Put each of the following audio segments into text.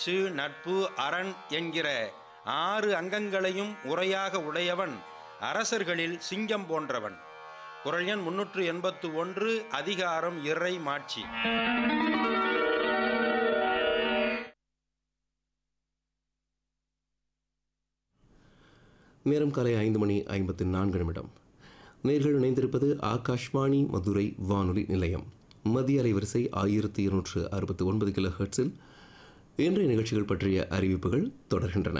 சு நட்பு அரண் என்கிற ஆறு அங்கங்களையும் உரையாக உடையவன் அரசர்களில் சிங்கம் போன்றவன் குரல் எண் முன்னூற்று எண்பத்து ஒன்று அதிகாரம் இறை மாட்சி நேரம் காலை ஐந்து மணி ஐம்பத்தி நான்கு நிமிடம் நேர்கள் இணைந்திருப்பது ஆகாஷ்வாணி மதுரை வானொலி நிலையம் மத்திய அலைவரிசை ஆயிரத்தி இருநூற்று அறுபத்தி ஒன்பது கிலோ ஹெர்ட்ஸில் இன்றைய நிகழ்ச்சிகள் பற்றிய அறிவிப்புகள் தொடர்கின்றன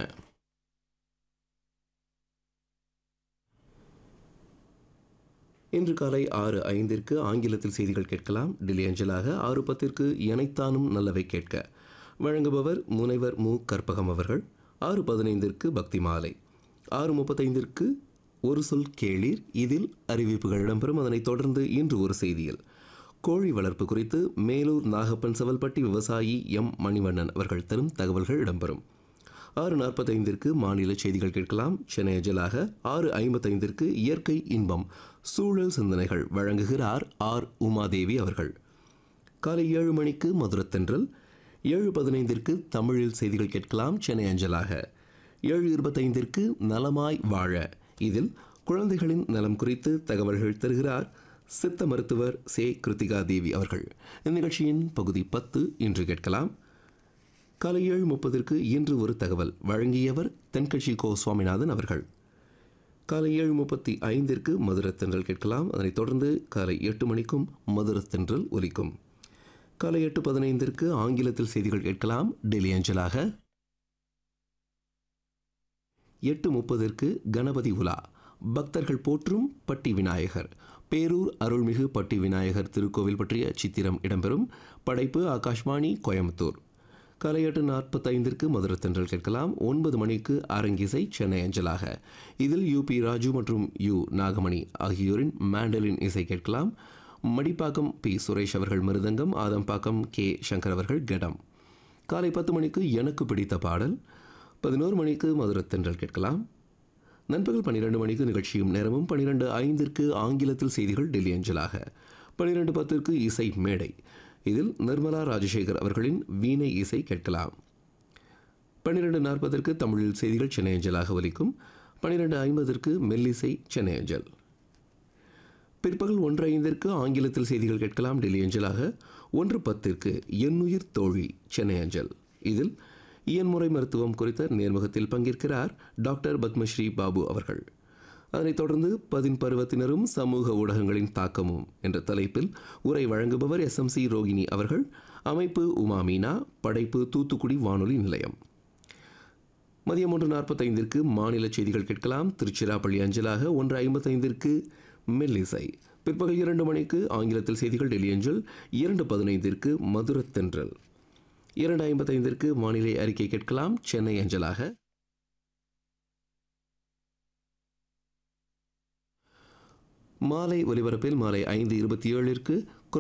இன்று காலை ஆறு ஐந்திற்கு ஆங்கிலத்தில் செய்திகள் கேட்கலாம் டெல்லி அஞ்சலாக ஆறு பத்திற்கு எனைத்தானும் நல்லவை கேட்க வழங்குபவர் முனைவர் மு கற்பகம் அவர்கள் ஆறு பதினைந்திற்கு பக்தி மாலை ஆறு முப்பத்தைந்திற்கு ஒரு சொல் கேளீர் இதில் அறிவிப்புகள் இடம்பெறும் அதனைத் தொடர்ந்து இன்று ஒரு செய்தியில் கோழி வளர்ப்பு குறித்து மேலூர் நாகப்பன் செவல்பட்டி விவசாயி எம் மணிவண்ணன் அவர்கள் தரும் தகவல்கள் இடம்பெறும் ஆறு நாற்பத்தைந்திற்கு மாநில செய்திகள் கேட்கலாம் சென்னை அஞ்சலாக ஆறு ஐம்பத்தைந்திற்கு இயற்கை இன்பம் சூழல் சிந்தனைகள் வழங்குகிறார் ஆர் உமாதேவி அவர்கள் காலை ஏழு மணிக்கு மதுரத்தென்றல் ஏழு பதினைந்திற்கு தமிழில் செய்திகள் கேட்கலாம் சென்னை அஞ்சலாக ஏழு இருபத்தைந்திற்கு நலமாய் வாழ இதில் குழந்தைகளின் நலம் குறித்து தகவல்கள் தருகிறார் சித்த மருத்துவர் சே கிருத்திகா தேவி அவர்கள் இந்நிகழ்ச்சியின் பகுதி பத்து இன்று கேட்கலாம் காலை ஏழு முப்பதற்கு இன்று ஒரு தகவல் வழங்கியவர் தென்கட்சி கோ சுவாமிநாதன் அவர்கள் காலை ஏழு முப்பத்தி ஐந்திற்கு மதுரத்தென்றல் கேட்கலாம் அதனைத் தொடர்ந்து காலை எட்டு மணிக்கும் மதுரத்தென்றல் ஒலிக்கும் காலை எட்டு பதினைந்திற்கு ஆங்கிலத்தில் செய்திகள் கேட்கலாம் டெல்லி அஞ்சலாக எட்டு முப்பதற்கு கணபதி உலா பக்தர்கள் போற்றும் பட்டி விநாயகர் பேரூர் அருள்மிகு பட்டி விநாயகர் திருக்கோவில் பற்றிய சித்திரம் இடம்பெறும் படைப்பு ஆகாஷ்வாணி கோயம்புத்தூர் காலை எட்டு நாற்பத்தைந்திற்கு மதுரத்தென்றல் கேட்கலாம் ஒன்பது மணிக்கு அரங்கிசை சென்னை அஞ்சலாக இதில் யூ பி ராஜு மற்றும் யு நாகமணி ஆகியோரின் மேண்டலின் இசை கேட்கலாம் மடிப்பாக்கம் பி சுரேஷ் அவர்கள் மிருதங்கம் ஆதம்பாக்கம் கே சங்கர் அவர்கள் கடம் காலை பத்து மணிக்கு எனக்கு பிடித்த பாடல் பதினோரு மணிக்கு மதுரத்தென்றல் கேட்கலாம் நண்பகல் பன்னிரெண்டு மணிக்கு நிகழ்ச்சியும் நேரமும் பன்னிரெண்டு ஐந்திற்கு ஆங்கிலத்தில் செய்திகள் டெல்லி அஞ்சலாக பன்னிரெண்டு பத்திற்கு இசை மேடை இதில் நிர்மலா ராஜசேகர் அவர்களின் வீணை இசை கேட்கலாம் பன்னிரெண்டு நாற்பதற்கு தமிழில் செய்திகள் சென்னை அஞ்சலாக ஒலிக்கும் பன்னிரெண்டு ஐம்பதற்கு மெல்லிசை சென்னை அஞ்சல் பிற்பகல் ஒன்று ஐந்திற்கு ஆங்கிலத்தில் செய்திகள் கேட்கலாம் டெல்லி அஞ்சலாக ஒன்று பத்திற்கு எண்ணுயிர் தோழி சென்னை அஞ்சல் இதில் இயன்முறை மருத்துவம் குறித்த நேர்முகத்தில் பங்கேற்கிறார் டாக்டர் பத்மஸ்ரீ பாபு அவர்கள் அதனைத் தொடர்ந்து பதின் பருவத்தினரும் சமூக ஊடகங்களின் தாக்கமும் என்ற தலைப்பில் உரை வழங்குபவர் எஸ் எம் சி ரோகிணி அவர்கள் அமைப்பு உமா மீனா படைப்பு தூத்துக்குடி வானொலி நிலையம் மதியம் ஒன்று நாற்பத்தைந்திற்கு மாநில செய்திகள் கேட்கலாம் திருச்சிராப்பள்ளி அஞ்சலாக ஒன்று ஐம்பத்தைந்திற்கு மெல்லிசை பிற்பகல் இரண்டு மணிக்கு ஆங்கிலத்தில் செய்திகள் டெல்லி அஞ்சல் இரண்டு பதினைந்திற்கு மதுரத்தென்றல் இரண்டு ஐம்பத்தைந்திற்கு வானிலை அறிக்கை கேட்கலாம் சென்னை அஞ்சலாக மாலை ஒலிபரப்பில் மாலை ஐந்து இருபத்தி ஏழிற்கு